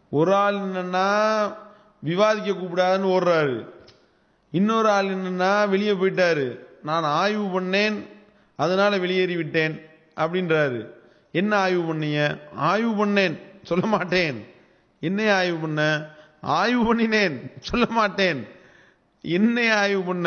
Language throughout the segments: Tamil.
ஒரு ஆள் என்னன்னா விவாதிக்க கூப்பிடாதுன்னு ஓடுறாரு இன்னொரு ஆள் என்னன்னா வெளியே போயிட்டாரு நான் ஆய்வு பண்ணேன் அதனால வெளியேறி விட்டேன் அப்படின்றாரு என்ன ஆய்வு பண்ணீங்க ஆய்வு பண்ணேன் சொல்ல மாட்டேன் என்ன ஆய்வு பண்ண ஆய்வு பண்ணினேன் சொல்ல மாட்டேன் என்ன ஆய்வு பண்ண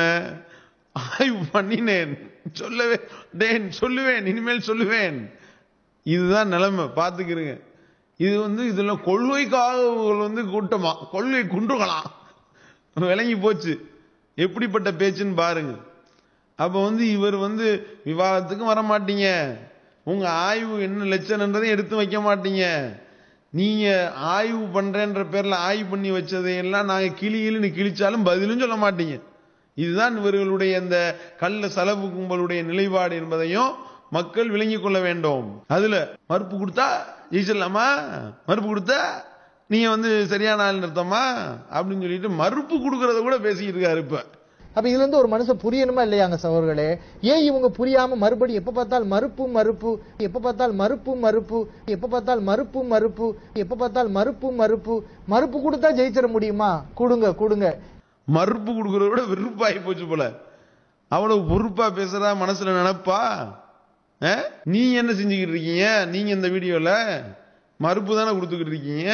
ஆய்வு பண்ணினேன் சொல்லவே டேன் சொல்லுவேன் இனிமேல் சொல்லுவேன் இதுதான் நிலைமை பார்த்துக்கிறங்க இது வந்து இதுல கொள்கைக்காக வந்து கூட்டமா கொள்கை குன்றுகளாம் விளங்கி போச்சு எப்படிப்பட்ட பேச்சுன்னு பாருங்க அப்ப வந்து இவர் வந்து விவாதத்துக்கும் வர மாட்டீங்க உங்க ஆய்வு என்ன லட்சணன்றதையும் எடுத்து வைக்க மாட்டீங்க நீங்க ஆய்வு பண்றேன்ற பேர்ல ஆய்வு பண்ணி வச்சதையெல்லாம் நாங்க கிளி கிளின்னு கிழிச்சாலும் பதிலும் சொல்ல மாட்டீங்க இதுதான் இவர்களுடைய இந்த கள்ள செலவு கும்பலுடைய நிலைப்பாடு என்பதையும் மக்கள் விளங்கிக் கொள்ள வேண்டும் அதுல மறுப்பு கொடுத்தா ஜெயிச்சிடலாமா மறுப்பு கொடுத்தா நீங்க வந்து சரியான ஆள் நிறுத்தமா அப்படின்னு சொல்லிட்டு மறுப்பு கொடுக்கறத கூட பேசிக்கிட்டு இருக்காரு இப்ப அப்ப இதுல இருந்து ஒரு மனுஷன் புரியணுமா இல்லையாங்க சகோதரர்களே ஏன் இவங்க புரியாம மறுபடியும் எப்ப பார்த்தால் மறுப்பு மறுப்பு எப்ப பார்த்தால் மறுப்பு மறுப்பு எப்ப பார்த்தால் மறுப்பு மறுப்பு எப்ப பார்த்தால் மறுப்பு மறுப்பு மறுப்பு கொடுத்தா ஜெயிச்சிட முடியுமா கொடுங்க கொடுங்க மறுப்பு கொடுக்கறத விட வெறுப்பாகி போச்சு போல அவ்வளவு பொறுப்பா பேசுறா மனசுல நினைப்பா அஹ்? நீங்க என்ன செஞ்சுக்கிட்டு இருக்கீங்க நீங்க இந்த வீடியோல மறுப்பு தானே கொடுத்துக்கிட்டு இருக்கீங்க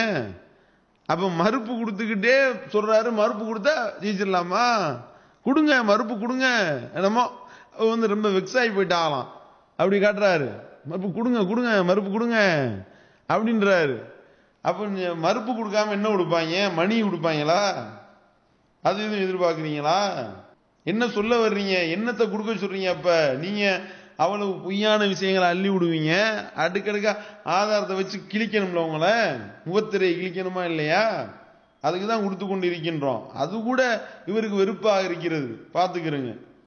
அப்ப மறுப்பு கொடுத்துக்கிட்டே சொல்றாரு மறுப்பு கொடுத்தா ஜெயிச்சிடலாமா கொடுங்க மறுப்பு கொடுங்க என்னமோ அவர் வந்து ரொம்ப வெக்ஸ் ஆகி போயிட்டாங்களாம் அப்படி காட்டுறாரு மறுப்பு கொடுங்க கொடுங்க மறுப்பு கொடுங்க அப்படின்றாரு அப்ப நீ மறுப்பு கொடுக்காம என்ன கொடுப்பாங்க மணி கொடுப்பாங்களா அது எதுவும் எதிர்பார்க்குறீங்களா என்ன சொல்ல வர்றீங்க என்னத்தை கொடுக்க சொல்றீங்க அப்ப நீங்க அவ்வளவு பொய்யான விஷயங்களை அள்ளி விடுவீங்க அடுக்கடுக்கா ஆதாரத்தை வச்சு கிழிக்கணும்ல உங்களை முகத்திரை கிழிக்கணுமா இல்லையா அதுக்கு தான் கொடுத்து கொண்டு இருக்கின்றோம் அது கூட இவருக்கு வெறுப்பாக இருக்கிறது பார்த்துக்கிறோங்க